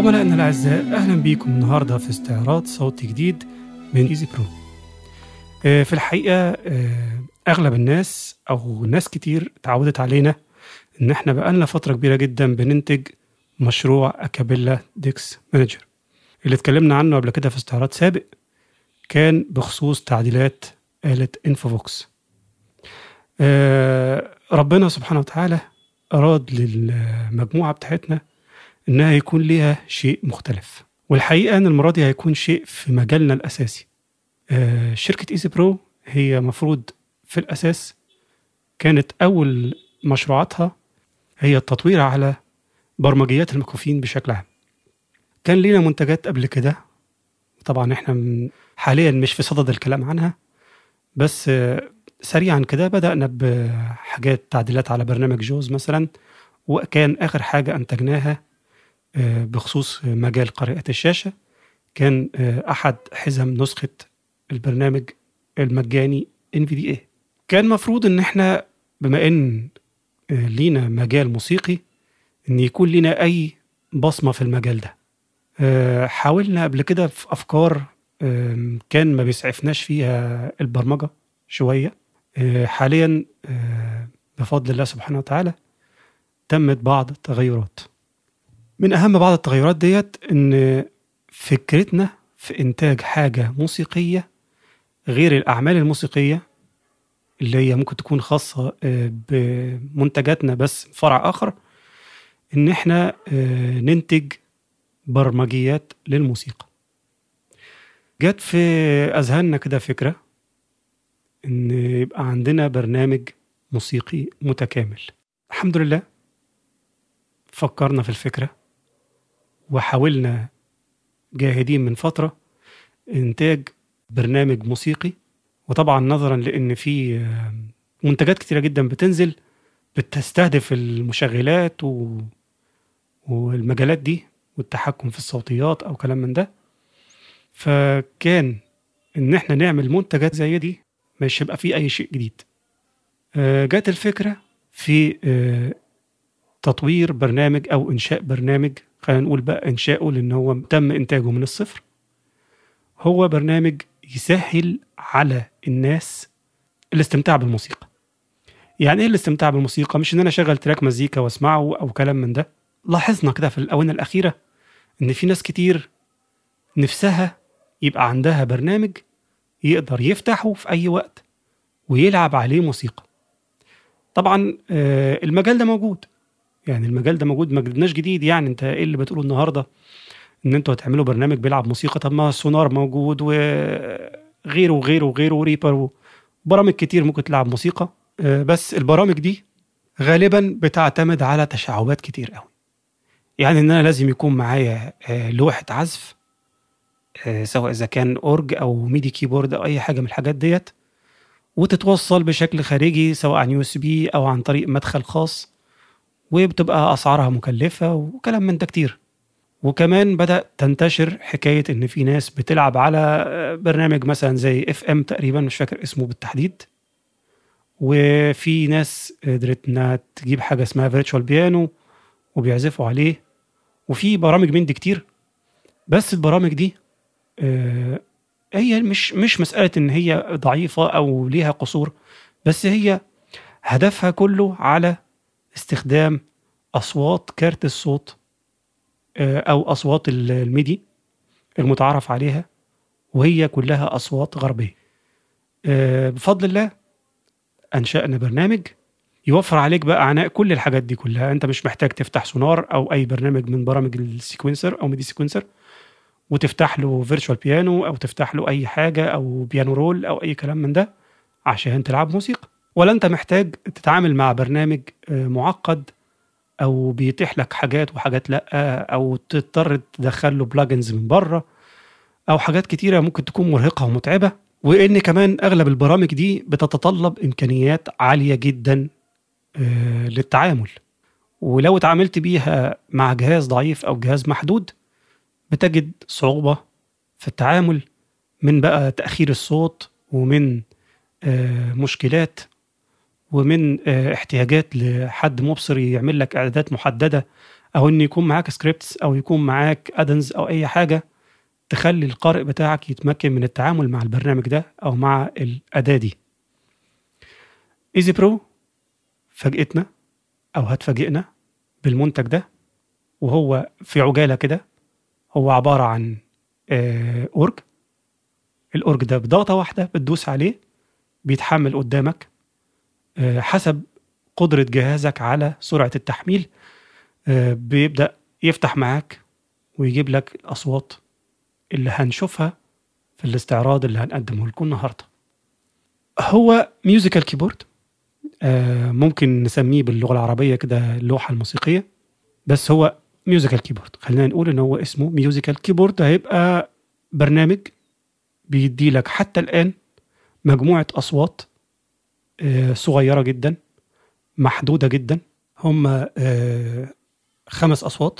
عملائنا الأعزاء أهلا بيكم النهاردة في استعراض صوتي جديد من إيزي برو آه، في الحقيقة آه، أغلب الناس أو ناس كتير تعودت علينا إن إحنا بقالنا فترة كبيرة جدا بننتج مشروع أكابيلا ديكس مانجر اللي اتكلمنا عنه قبل كده في استعراض سابق كان بخصوص تعديلات آلة انفوفوكس آه، ربنا سبحانه وتعالى أراد للمجموعة بتاعتنا إنها يكون ليها شيء مختلف والحقيقة إن المرة دي هيكون شيء في مجالنا الأساسي آه، شركة إيزي برو هي مفروض في الأساس كانت أول مشروعاتها هي التطوير على برمجيات المكفوفين بشكل عام كان لينا منتجات قبل كده طبعا احنا م- حاليا مش في صدد الكلام عنها بس آه، سريعا كده بدأنا بحاجات تعديلات على برنامج جوز مثلا وكان آخر حاجة أنتجناها آه، بخصوص مجال قراءة الشاشة كان آه، أحد حزم نسخة البرنامج المجاني NVDA كان مفروض إن إحنا بما إن آه، لينا مجال موسيقي إن يكون لينا أي بصمة في المجال ده آه، حاولنا قبل كده في أفكار آم، كان ما بيسعفناش فيها البرمجة شوية آه، حاليا آه، بفضل الله سبحانه وتعالى تمت بعض التغيرات من أهم بعض التغيرات ديت إن فكرتنا في إنتاج حاجة موسيقية غير الأعمال الموسيقية اللي هي ممكن تكون خاصة آه، بمنتجاتنا بس فرع آخر إن إحنا آه، ننتج برمجيات للموسيقى جت في أذهاننا كده فكرة إن يبقى عندنا برنامج موسيقي متكامل الحمد لله فكرنا في الفكرة وحاولنا جاهدين من فترة إنتاج برنامج موسيقي وطبعا نظرا لأن في آه، منتجات كتيرة جدا بتنزل بتستهدف المشغلات و... والمجالات دي والتحكم في الصوتيات أو كلام من ده فكان إن إحنا نعمل منتجات زي دي مش هيبقى فيه أي شيء جديد آه، جات الفكرة في آه، تطوير برنامج او انشاء برنامج خلينا نقول بقى انشاؤه لان هو تم انتاجه من الصفر هو برنامج يسهل على الناس الاستمتاع بالموسيقى يعني ايه الاستمتاع بالموسيقى مش ان انا اشغل تراك مزيكا واسمعه او كلام من ده لاحظنا كده في الاونه الاخيره ان في ناس كتير نفسها يبقى عندها برنامج يقدر يفتحه في اي وقت ويلعب عليه موسيقى طبعا آه، المجال ده موجود يعني المجال ده موجود ما جبناش جديد يعني انت ايه اللي بتقوله النهارده ان انتوا هتعملوا برنامج بيلعب موسيقى طب ما سونار موجود وغيره وغيره وغيره وريبر وبرامج كتير ممكن تلعب موسيقى آه، بس البرامج دي غالبا بتعتمد على تشعبات كتير قوي يعني ان انا لازم يكون معايا آه، لوحة عزف آه، سواء اذا كان اورج او ميدي كيبورد او اي حاجه من الحاجات ديت وتتوصل بشكل خارجي سواء عن يو اس بي او عن طريق مدخل خاص وبتبقى اسعارها مكلفه وكلام من ده كتير وكمان بدا تنتشر حكايه ان في ناس بتلعب على برنامج مثلا زي اف ام تقريبا مش فاكر اسمه بالتحديد وفي ناس قدرت انها تجيب حاجه اسمها فيرتشوال بيانو وبيعزفوا عليه وفي برامج من دي كتير بس البرامج دي آه، هي مش مش مساله ان هي ضعيفه او ليها قصور بس هي هدفها كله على استخدام اصوات كارت الصوت آه، او اصوات ال- الميدي المتعارف عليها وهي كلها اصوات غربيه آه، بفضل الله انشانا برنامج يوفر عليك بقى عناء كل الحاجات دي كلها انت مش محتاج تفتح سونار او اي برنامج من برامج السيكونسر او ميدي سيكونسر وتفتح له فيرتشوال بيانو او تفتح له اي حاجه او بيانو رول او اي كلام من ده عشان تلعب موسيقى ولا انت محتاج تتعامل مع برنامج آه، معقد او بيتيح لك حاجات وحاجات لا او تضطر تدخل له بلاجنز من بره او حاجات كتيره ممكن تكون مرهقه ومتعبه وان كمان اغلب البرامج دي بتتطلب امكانيات عاليه جدا آه، للتعامل ولو اتعاملت بيها مع جهاز ضعيف او جهاز محدود بتجد صعوبه في التعامل من بقى تاخير الصوت ومن آه، مشكلات ومن آه، احتياجات لحد مبصر يعمل لك اعدادات محدده او ان يكون معاك سكريبتس او يكون معاك ادنز او اي حاجه تخلي القارئ بتاعك يتمكن من التعامل مع البرنامج ده او مع الاداه دي ايزي برو فاجئتنا او هتفاجئنا بالمنتج ده وهو في عجاله كده هو عباره عن آه، اورج الاورج ده بضغطه واحده بتدوس عليه بيتحمل قدامك آه، حسب قدره جهازك على سرعه التحميل آه، بيبدا يفتح معاك ويجيب لك الاصوات اللي هنشوفها في الاستعراض اللي هنقدمه لكم النهارده هو ميوزيكال كيبورد ممكن نسميه باللغه العربيه كده اللوحه الموسيقيه بس هو ميوزيكال كيبورد خلينا نقول ان هو اسمه ميوزيكال كيبورد هيبقى برنامج بيدي لك حتى الان مجموعه اصوات آه، صغيره جدا محدوده جدا هم آه، خمس اصوات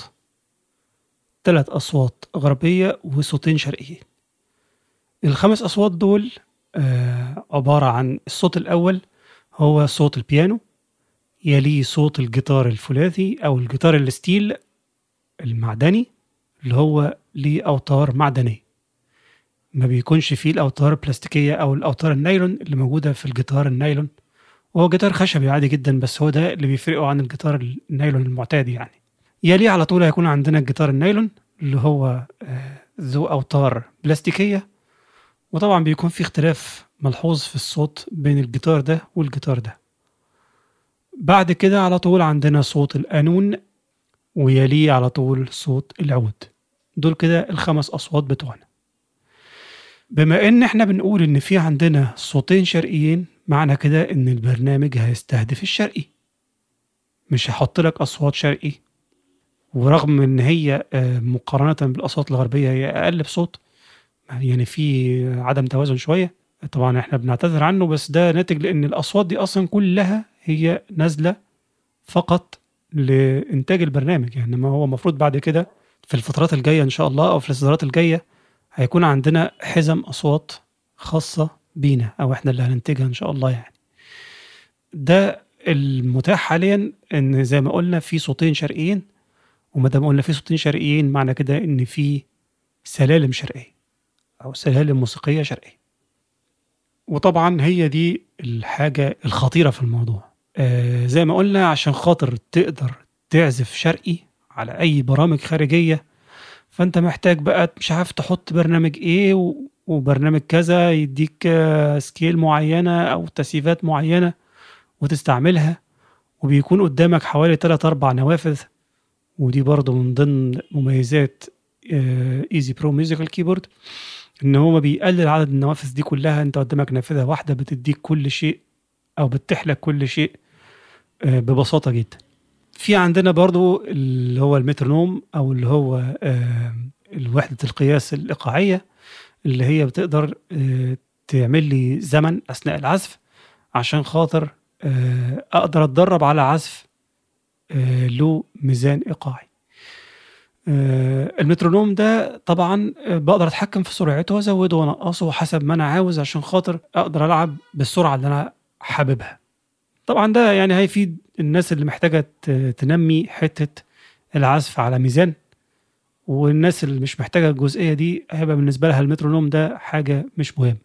ثلاث اصوات غربيه وصوتين شرقيين الخمس اصوات دول آه، عباره عن الصوت الاول هو صوت البيانو يليه صوت الجيتار الفولاذي او الجيتار الستيل المعدني اللي هو ليه اوتار معدنيه ما بيكونش فيه الاوتار البلاستيكيه او الاوتار النايلون اللي موجوده في الجيتار النايلون وهو جيتار خشبي عادي جدا بس هو ده اللي بيفرقه عن الجيتار النايلون المعتاد يعني يليه على طول هيكون عندنا الجيتار النايلون اللي هو آه، ذو اوتار بلاستيكيه وطبعا بيكون في اختلاف ملحوظ في الصوت بين الجيتار ده والجيتار ده بعد كده على طول عندنا صوت القانون ويليه على طول صوت العود دول كده الخمس أصوات بتوعنا بما ان احنا بنقول ان في عندنا صوتين شرقيين معنى كده ان البرنامج هيستهدف الشرقي مش هيحط لك اصوات شرقي ورغم ان هي آه، مقارنه بالاصوات الغربيه هي اقل بصوت يعني في عدم توازن شويه طبعا احنا بنعتذر عنه بس ده ناتج لان الاصوات دي اصلا كلها هي نازله فقط لانتاج البرنامج يعني ما هو المفروض بعد كده في الفترات الجايه ان شاء الله او في الاصدارات الجايه هيكون عندنا حزم اصوات خاصه بينا او احنا اللي هننتجها ان شاء الله يعني ده المتاح حاليا ان زي ما قلنا في صوتين شرقيين وما دام قلنا في صوتين شرقيين معنى كده ان في سلالم شرقيه او سلالم موسيقيه شرقيه وطبعا هي دي الحاجه الخطيره في الموضوع آه زي ما قلنا عشان خاطر تقدر تعزف شرقي على اي برامج خارجيه فانت محتاج بقى مش عارف تحط برنامج ايه وبرنامج كذا يديك آه، سكيل معينه او تسييفات معينه وتستعملها وبيكون قدامك حوالي 3 4 نوافذ ودي برضه من ضمن مميزات ايزي برو ميوزيكال كيبورد ان هو بيقلل عدد النوافذ دي كلها انت قدامك نافذه واحده بتديك كل شيء او بتحلك كل شيء آه، ببساطه جدا في عندنا برضو اللي هو المترونوم او اللي هو آه، الوحده القياس الايقاعيه اللي هي بتقدر آه، تعمل لي زمن اثناء العزف عشان خاطر اقدر اتدرب على عزف له ميزان ايقاعي المترونوم ده طبعا بقدر اتحكم في سرعته وازوده وانقصه حسب ما انا عاوز عشان خاطر اقدر العب بالسرعه اللي انا حاببها طبعا ده يعني هيفيد الناس اللي محتاجه تنمي حته العزف على ميزان والناس اللي مش محتاجه الجزئيه دي هيبقى بالنسبه لها المترونوم ده حاجه مش مهم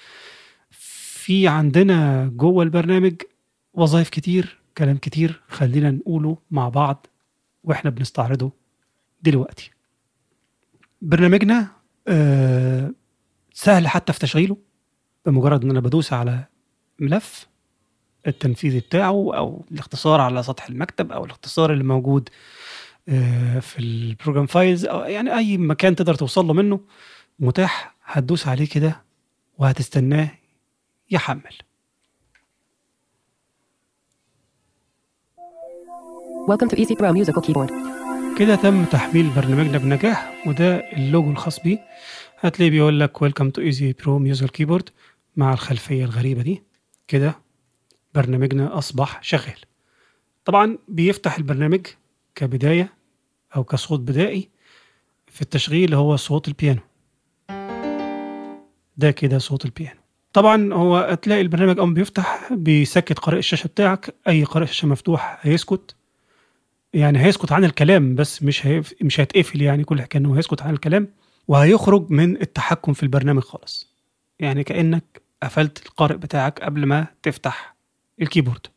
في عندنا جوه البرنامج وظائف كتير كلام كتير خلينا نقوله مع بعض واحنا بنستعرضه دلوقتي برنامجنا آه سهل حتى في تشغيله بمجرد ان انا بدوس على ملف التنفيذي بتاعه او الاختصار على سطح المكتب او الاختصار اللي موجود آه، في البروجرام فايلز او يعني اي مكان تقدر توصل له منه متاح هتدوس عليه كده وهتستناه يحمل Welcome to Easy Pro Musical Keyboard. كده تم تحميل برنامجنا بنجاح وده اللوجو الخاص بيه هتلاقيه بيقول لك ويلكم تو ايزي برو ميوزك كيبورد مع الخلفيه الغريبه دي كده برنامجنا اصبح شغال طبعا بيفتح البرنامج كبدايه او كصوت بدائي في التشغيل هو صوت البيانو ده كده صوت البيانو طبعا هو هتلاقي البرنامج اول بيفتح بيسكت قارئ الشاشه بتاعك اي قارئ شاشه مفتوح هيسكت يعني هيسكت عن الكلام بس مش هيف... مش هيتقفل يعني كل حكايه انه هيسكت عن الكلام وهيخرج من التحكم في البرنامج خالص يعني كانك قفلت القارئ بتاعك قبل ما تفتح الكيبورد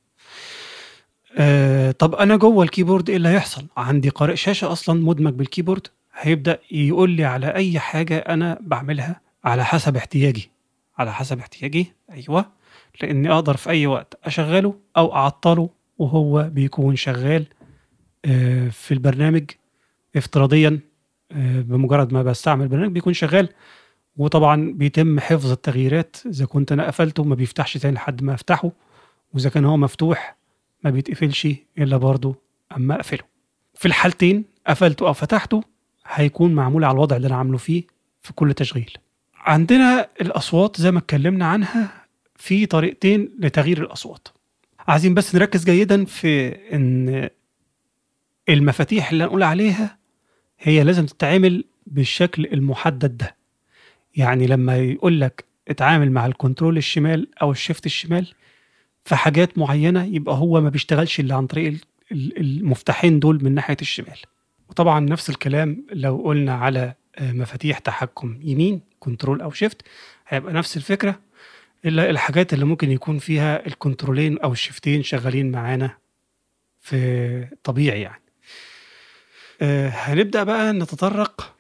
آه طب انا جوه الكيبورد ايه اللي هيحصل عندي قارئ شاشه اصلا مدمج بالكيبورد هيبدا يقول لي على اي حاجه انا بعملها على حسب احتياجي على حسب احتياجي ايوه لاني اقدر في اي وقت اشغله او اعطله وهو بيكون شغال آه، في البرنامج افتراضيا آه، بمجرد ما بستعمل البرنامج بيكون شغال وطبعا بيتم حفظ التغييرات اذا كنت انا قفلته ما بيفتحش تاني لحد ما افتحه واذا كان هو مفتوح ما بيتقفلش الا برضه اما اقفله في الحالتين قفلته او فتحته هيكون معمول على الوضع اللي انا عامله فيه في كل تشغيل عندنا الاصوات زي ما اتكلمنا عنها في طريقتين لتغيير الاصوات عايزين بس نركز جيدا في ان المفاتيح اللي هنقول عليها هي لازم تتعامل بالشكل المحدد ده يعني لما يقول لك اتعامل مع الكنترول الشمال او الشيفت الشمال في حاجات معينه يبقى هو ما بيشتغلش الا عن طريق المفتاحين دول من ناحيه الشمال وطبعا نفس الكلام لو قلنا على مفاتيح تحكم يمين كنترول او شيفت هيبقى نفس الفكره الا الحاجات اللي ممكن يكون فيها الكنترولين او الشيفتين شغالين معانا في طبيعي يعني آه هنبدا بقى نتطرق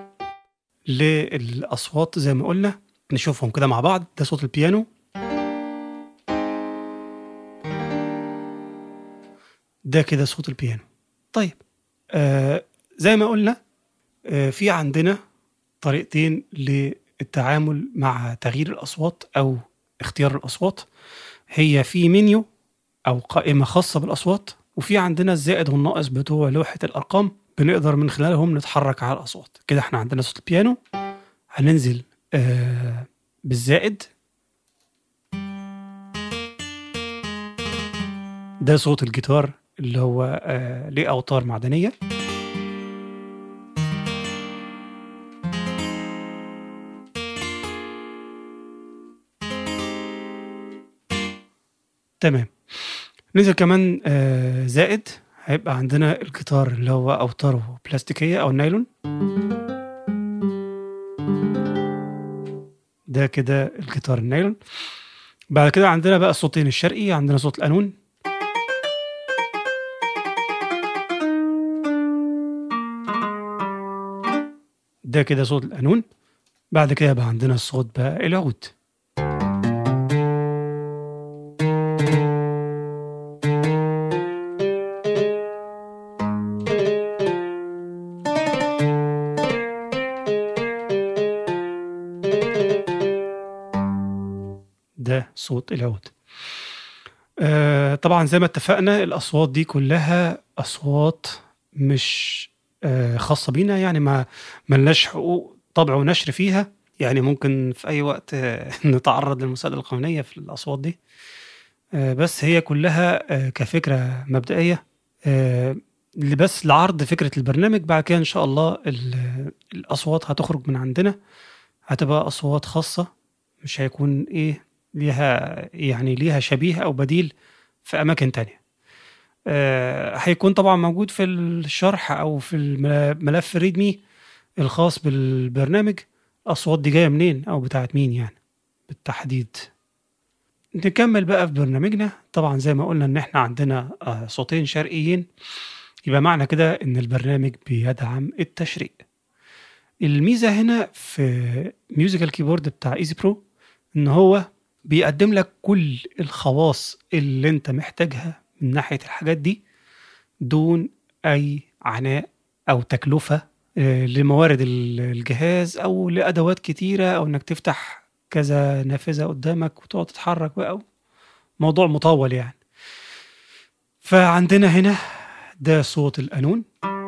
للاصوات زي ما قلنا نشوفهم كده مع بعض ده صوت البيانو ده كده صوت البيانو طيب آه زي ما قلنا آه في عندنا طريقتين للتعامل مع تغيير الاصوات او اختيار الاصوات هي في منيو او قائمه خاصه بالاصوات وفي عندنا الزائد والناقص بتوع لوحه الارقام بنقدر من خلالهم نتحرك على الاصوات كده احنا عندنا صوت البيانو هننزل آه بالزائد ده صوت الجيتار اللي هو آه ليه اوتار معدنيه تمام نزل كمان آه زائد هيبقى عندنا الجيتار اللي هو اوتاره بلاستيكيه او نايلون ده كده الجيتار النايلون بعد كده عندنا بقى الصوتين الشرقي عندنا صوت القانون ده كده صوت القانون بعد كده بقى عندنا الصوت بقى العود ده صوت العود آه طبعا زي ما اتفقنا الاصوات دي كلها اصوات مش آه خاصه بينا يعني ما ملناش حقوق طبع ونشر فيها يعني ممكن في اي وقت آه نتعرض للمساءله القانونيه في الاصوات دي آه بس هي كلها آه كفكره مبدئيه آه بس لعرض فكره البرنامج بعد كده ان شاء الله الاصوات هتخرج من عندنا هتبقى اصوات خاصه مش هيكون ايه ليها يعني ليها شبيه او بديل في اماكن تانية آه هيكون طبعا موجود في الشرح او في الملف ريدمي الخاص بالبرنامج الاصوات دي جايه منين او بتاعت مين يعني بالتحديد نكمل بقى في برنامجنا طبعا زي ما قلنا ان احنا عندنا آه صوتين شرقيين يبقى معنى كده ان البرنامج بيدعم التشريق الميزه هنا في ميوزيكال كيبورد بتاع ايزي برو ان هو بيقدم لك كل الخواص اللي انت محتاجها من ناحيه الحاجات دي دون اي عناء او تكلفه لموارد الجهاز او لادوات كتيره او انك تفتح كذا نافذه قدامك وتقعد تتحرك بقى موضوع مطول يعني فعندنا هنا ده صوت القانون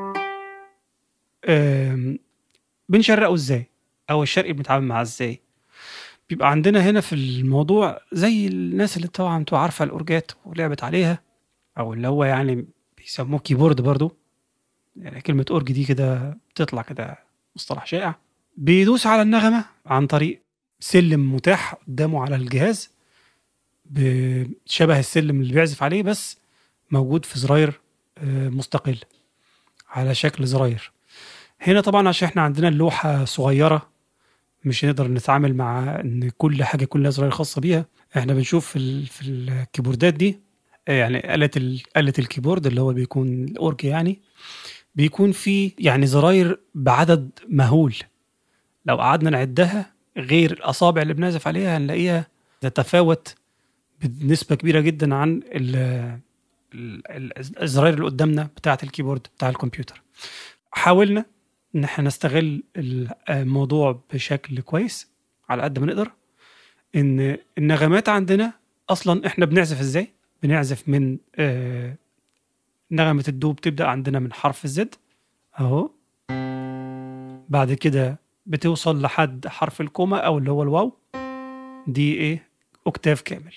بنشرقه ازاي او الشرقي بنتعامل معاه ازاي بيبقى عندنا هنا في الموضوع زي الناس اللي طبعا انتوا عارفه الاورجات ولعبت عليها او اللي هو يعني بيسموه كيبورد برضو يعني كلمه اورج دي كده بتطلع كده مصطلح شائع بيدوس على النغمه عن طريق سلم متاح قدامه على الجهاز شبه السلم اللي بيعزف عليه بس موجود في زراير آه، مستقل على شكل زراير هنا طبعا عشان احنا عندنا اللوحة صغيرة مش هنقدر نتعامل مع ان كل حاجة كلها زراير خاصة بيها احنا بنشوف في, ال- في الكيبوردات دي آه، يعني آلة ال- آلة الكيبورد اللي هو بيكون الأورج يعني بيكون في يعني زراير بعدد مهول لو قعدنا نعدها غير الأصابع اللي بنعزف عليها هنلاقيها تتفاوت بنسبة كبيرة جدا عن ال- ال- ال- الزراير اللي قدامنا بتاعة الكيبورد بتاع الكمبيوتر حاولنا ان احنا نستغل الموضوع بشكل كويس على قد ما نقدر ان النغمات عندنا اصلا احنا بنعزف ازاي بنعزف من آه، نغمة الدو بتبدأ عندنا من حرف الزد اهو بعد كده بتوصل لحد حرف الكوما او اللي هو الواو دي ايه اوكتاف كامل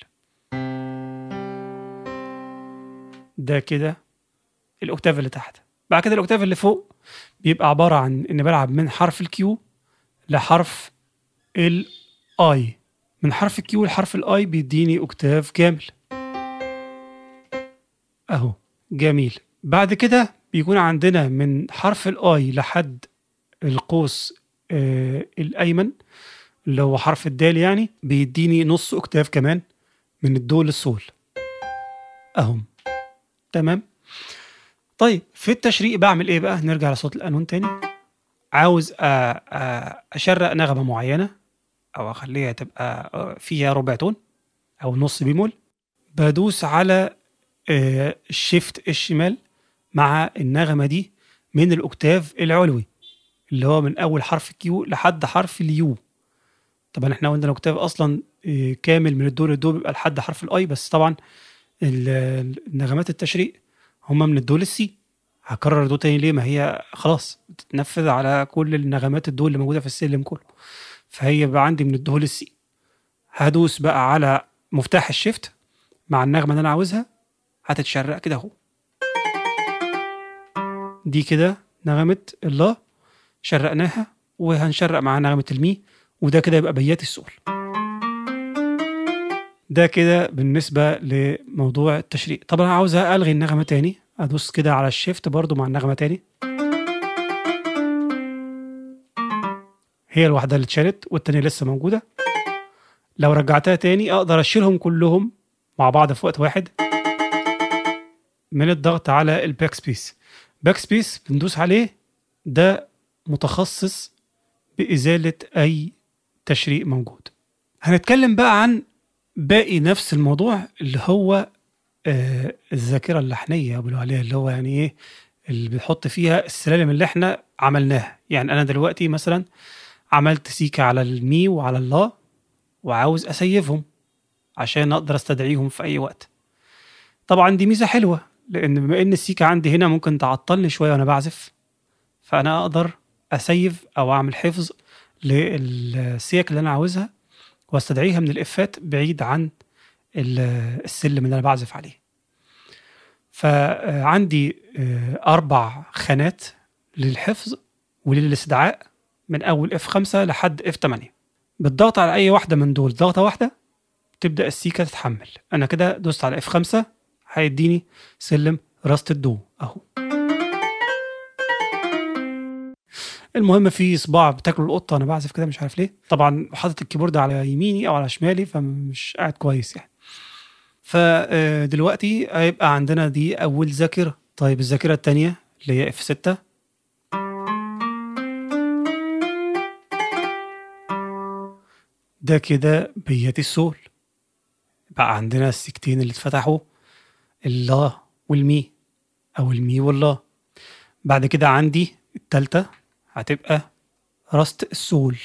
ده كده الاوكتاف اللي تحت بعد كده الاوكتاف اللي فوق بيبقى عباره عن اني بلعب من حرف الكيو لحرف الاي من حرف الكيو لحرف الاي بيديني اوكتاف كامل اهو جميل بعد كده بيكون عندنا من حرف الاي لحد القوس آه الايمن اللي هو حرف الدال يعني بيديني نص اوكتاف كمان من الدو للسول اهم تمام طيب في التشريق بعمل ايه بقى نرجع لصوت القانون تاني عاوز أ- أ- اشرق نغمه معينه او اخليها تبقى فيها ربع تون او نص بيمول بدوس على آه، الشيفت الشمال مع النغمه دي من الاوكتاف العلوي اللي هو من اول حرف كيو لحد حرف اليو طبعا احنا قلنا الاوكتاف اصلا آه، كامل من الدو للدو بيبقى لحد حرف الاي بس طبعا ال- النغمات التشريق هما من الدو للسي هكرر دو تاني ليه ما هي خلاص بتتنفذ على كل النغمات الدو اللي موجوده في السلم كله فهي بقى عندي من الدو للسي هدوس بقى على مفتاح الشيفت مع النغمه اللي انا عاوزها هتتشرق كده اهو دي كده نغمه الله شرقناها وهنشرق مع نغمه المي وده كده يبقى بيات السؤال ده كده بالنسبة لموضوع التشريق طب أنا عاوز ألغي النغمة تاني أدوس كده على الشيفت برضو مع النغمة تاني هي الواحدة اللي اتشالت والتانية لسه موجودة لو رجعتها تاني أقدر أشيلهم كلهم مع بعض في وقت واحد من الضغط على الباك سبيس باك سبيس بندوس عليه ده متخصص بإزالة أي تشريق موجود هنتكلم بقى عن باقي نفس الموضوع اللي هو آه الذاكره اللحنيه بيقولوا عليها اللي هو يعني ايه اللي بنحط فيها السلالم اللي احنا عملناها يعني انا دلوقتي مثلا عملت سيكا على المي وعلى الله وعاوز اسيفهم عشان اقدر استدعيهم في اي وقت طبعا دي ميزه حلوه لان بما ان السيكا عندي هنا ممكن تعطلني شويه وانا بعزف فانا اقدر اسيف او اعمل حفظ للسيك اللي انا عاوزها واستدعيها من الافات بعيد عن ال- السلم اللي انا بعزف عليه فعندي آه، اربع خانات للحفظ وللاستدعاء من اول اف 5 لحد اف 8 بالضغط على اي واحده من دول ضغطه واحده تبدا السيكه تتحمل انا كده دوست على اف 5 هيديني سلم راست الدو اهو المهم في صباع بتاكل القطه انا بعزف كده مش عارف ليه طبعا حاطط الكيبورد على يميني او على شمالي فمش قاعد كويس يعني فدلوقتي هيبقى عندنا دي اول ذاكره طيب الذاكره الثانيه اللي هي اف 6 ده كده بيات السول بقى عندنا السكتين اللي اتفتحوا الله والمي او المي والله بعد كده عندي التالتة هتبقى راست السول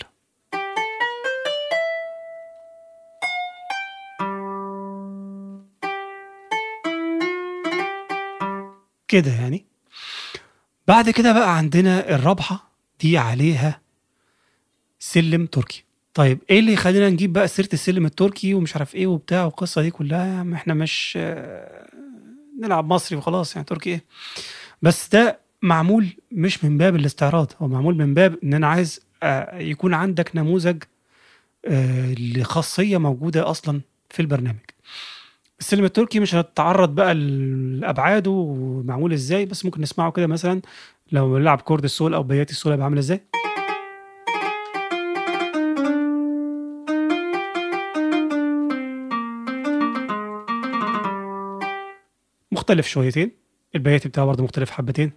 كده يعني بعد كده بقى عندنا الرابحة دي عليها سلم تركي طيب ايه اللي يخلينا نجيب بقى سيرة السلم التركي ومش عارف ايه وبتاع والقصة دي كلها يا عم احنا مش آه، نلعب مصري وخلاص يعني تركي ايه بس ده معمول مش من باب الاستعراض هو معمول من باب ان انا عايز آه، يكون عندك نموذج آه، لخاصية موجودة اصلا في البرنامج السلم التركي مش هنتعرض بقى لابعاده ومعمول ازاي بس ممكن نسمعه كده مثلا لو نلعب كورد السول او بيات السول هيبقى عامل ازاي مختلف شويتين البياتي بتاعه برضه مختلف حبتين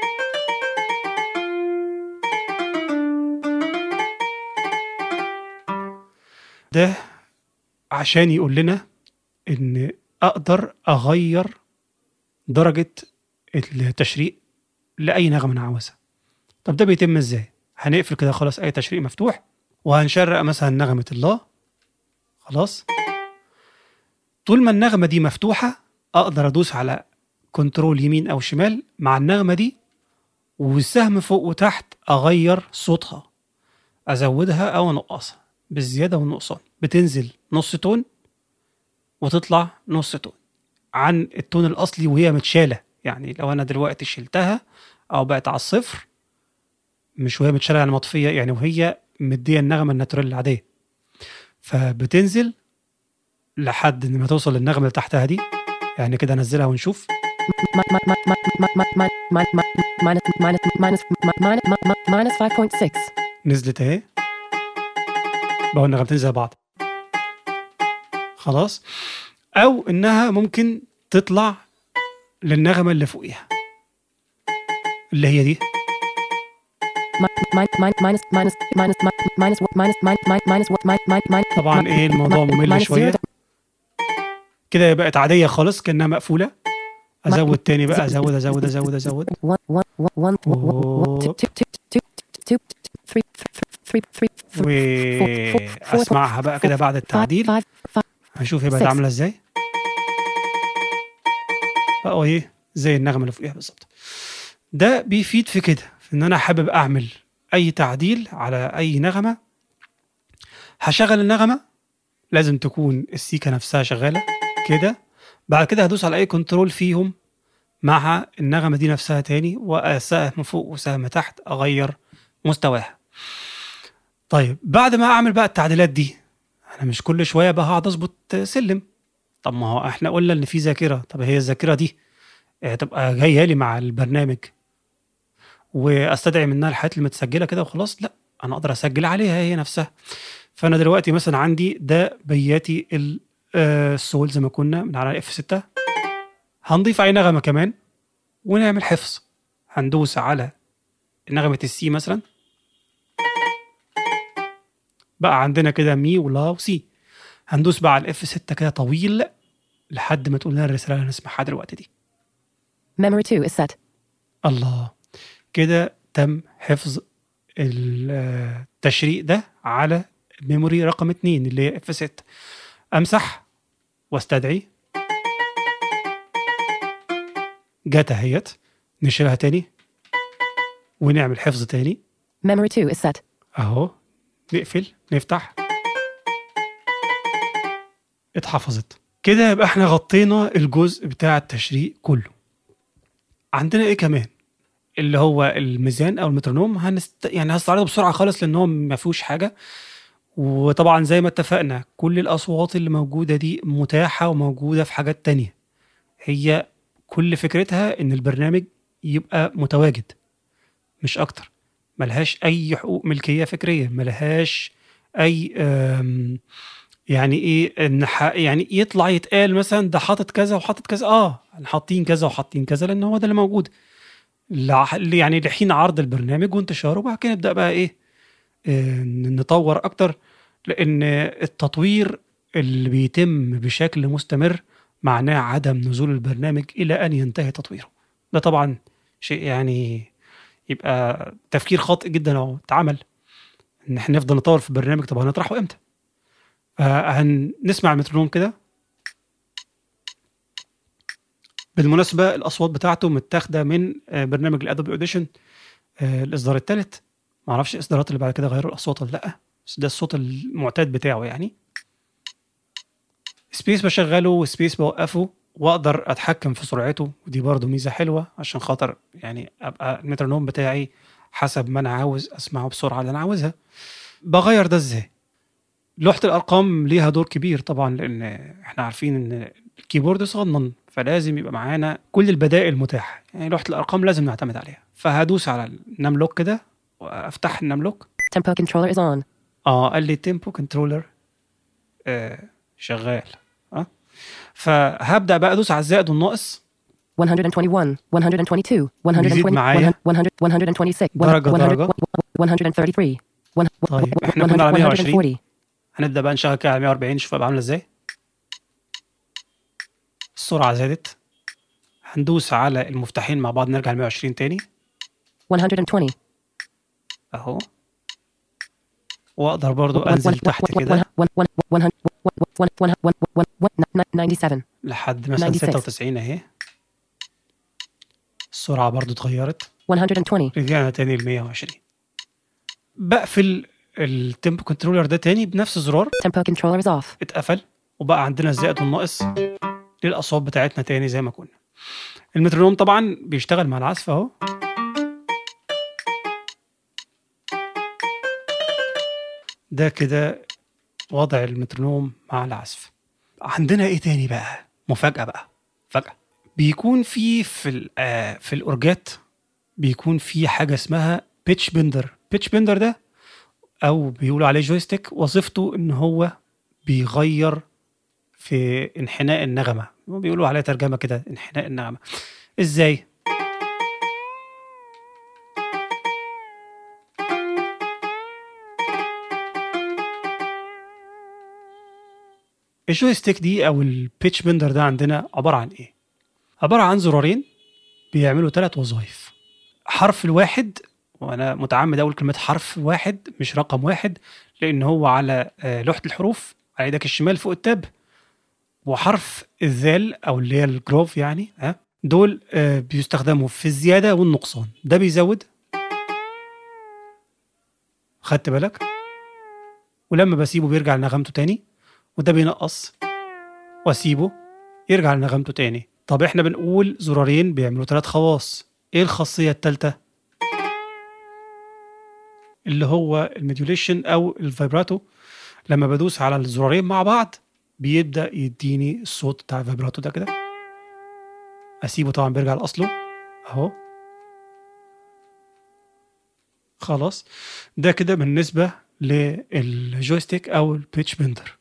ده عشان يقول لنا ان اقدر اغير درجه التشريق لاي نغمه انا عاوزها طب ده بيتم ازاي هنقفل كده خلاص اي تشريق مفتوح وهنشرق مثلا نغمه الله خلاص طول ما النغمه دي مفتوحه اقدر ادوس على كنترول يمين او شمال مع النغمه دي والسهم فوق وتحت اغير صوتها ازودها او انقصها بالزياده والنقصان بتنزل نص تون وتطلع نص تون عن التون الاصلي وهي متشاله يعني لو انا دلوقتي شلتها او بقت على الصفر مش وهي متشاله يعني مطفيه يعني وهي مديه النغمه الناتورال العاديه فبتنزل لحد ما توصل للنغمه اللي تحتها دي يعني كده انزلها ونشوف minus 5.6 نزلت اهي بقوا النغمتين زي بعض خلاص او انها ممكن تطلع للنغمه اللي فوقيها اللي هي دي minus minus minus minus minus minus minus طبعا ايه الموضوع ممل شويه كده بقت عاديه خالص كانها مقفوله ازود تاني بقى ازود ازود ازود ازود one one one one two two two two three three three واسمعها بقى كده بعد التعديل five five هنشوف هي بقت six. عامله ازاي بقوا ايه زي النغمه اللي فوقيها بالظبط ده بيفيد في كده في ان انا حابب اعمل اي تعديل على اي نغمه هشغل النغمه لازم تكون السيكه نفسها شغاله كده بعد كده هدوس على اي كنترول فيهم مع النغمه دي نفسها تاني وسهم فوق وسهم تحت اغير مستواها طيب بعد ما اعمل بقى التعديلات دي انا مش كل شويه بقى هقعد اظبط سلم طب ما هو احنا قلنا ان في ذاكره طب هي الذاكره دي هتبقى جايه لي مع البرنامج واستدعي منها الحاجات المتسجله كده وخلاص لا انا اقدر اسجل عليها هي نفسها فانا دلوقتي مثلا عندي ده بياتي ال- آه، السول زي ما كنا من على اف 6 هنضيف اي نغمه كمان ونعمل حفظ هندوس على نغمه السي مثلا بقى عندنا كده مي ولا وسي هندوس بقى على الاف 6 كده طويل لحد ما تقول لنا الرساله اللي هنسمعها دلوقتي دي memory 2 is set الله كده تم حفظ التشريق ده على ميموري رقم 2 اللي هي اف 6 امسح واستدعي جت اهيت نشيلها تاني ونعمل حفظ تاني memory 2 is set اهو نقفل نفتح اتحفظت كده يبقى احنا غطينا الجزء بتاع التشريق كله عندنا ايه كمان اللي هو الميزان او المترونوم هنست... يعني هستعرضه بسرعه خالص لان هو ما فيهوش حاجه وطبعا زي ما اتفقنا كل الاصوات اللي موجوده دي متاحه وموجوده في حاجات تانية هي كل فكرتها ان البرنامج يبقى متواجد مش اكتر ملهاش اي حقوق ملكيه فكريه ملهاش اي أم، يعني ايه ان ح- يعني يطلع يتقال مثلا ده حاطط كذا وحاطط كذا اه حاطين كذا وحاطين كذا لان هو ده اللي موجود لع- يعني لحين عرض البرنامج وانتشاره وبعد كده نبدا بقى ايه آه، نطور اكتر لان التطوير اللي بيتم بشكل مستمر معناه عدم نزول البرنامج الى ان ينتهي تطويره ده طبعا شيء يعني يبقى تفكير خاطئ جدا لو اتعمل ان احنا نفضل نطور في البرنامج طب هنطرحه امتى فهنسمع المترونوم كده بالمناسبة الأصوات بتاعته متاخدة من آه، برنامج الأدوبي أوديشن الإصدار الثالث معرفش الإصدارات اللي بعد كده غيروا الأصوات ولا لأ بس ده الصوت المعتاد بتاعه يعني سبيس بشغله وسبيس بوقفه واقدر اتحكم في سرعته ودي برضو ميزه حلوه عشان خاطر يعني ابقى المترونوم بتاعي حسب ما انا عاوز اسمعه بسرعه اللي انا عاوزها بغير ده ازاي لوحه الارقام ليها دور كبير طبعا لان احنا عارفين ان الكيبورد صغنن فلازم يبقى معانا كل البدائل المتاحه يعني لوحه الارقام لازم نعتمد عليها فهدوس على النملوك كده وافتح النملوك Tempo controller is on. اه قال لي تيمبو كنترولر آه شغال اه فهبدا بقى ادوس على الزائد والناقص 121, 122, 120, معايا. 100, 126, درجة 100, درجة. 133, 100, طيب، إحنا كنا على 120. 140. هنبدا بقى نشغل كده على 140 نشوف هيبقى عامله ازاي السرعه زادت هندوس على المفتاحين مع بعض نرجع ل 120 تاني 120, اهو واقدر برضو انزل تحت كده 97, لحد مثلا 96. 96 اهي السرعه برضو اتغيرت 120, رجعنا تاني ل 120 بقفل التيمبو كنترولر ده تاني بنفس الزرار tempo controller is off. اتقفل وبقى عندنا الزائد والناقص للاصوات بتاعتنا تاني زي ما كنا المترونوم طبعا بيشتغل مع العزف اهو ده كده وضع المترونوم مع العزف عندنا ايه تاني بقى مفاجأة بقى فجأة بيكون في في ال- آه، في الاورجات بيكون في حاجة اسمها بيتش بندر بيتش بندر ده او بيقولوا عليه جويستيك وظيفته ان هو بيغير في انحناء النغمه بيقولوا عليها ترجمه كده انحناء النغمه ازاي الجويستيك دي او البيتش بندر ده عندنا عباره عن ايه عباره عن زرارين بيعملوا ثلاث وظائف حرف الواحد وانا متعمد اقول كلمه حرف واحد مش رقم واحد لان هو على آه، لوحه الحروف على ايدك الشمال فوق التاب وحرف الذال او اللي هي الجروف يعني ها دول آه، بيستخدموا في الزياده والنقصان ده بيزود خدت بالك ولما بسيبه بيرجع لنغمته تاني وده بينقص واسيبه يرجع لنغمته تاني طب احنا بنقول زرارين بيعملوا ثلاث خواص ايه الخاصيه الثالثه اللي هو الميديوليشن او الفايبراتو لما بدوس على الزرارين مع بعض بيبدا يديني الصوت بتاع الفايبراتو ده كده اسيبه طبعا بيرجع لاصله اهو خلاص ده كده بالنسبه للجويستيك او البيتش بندر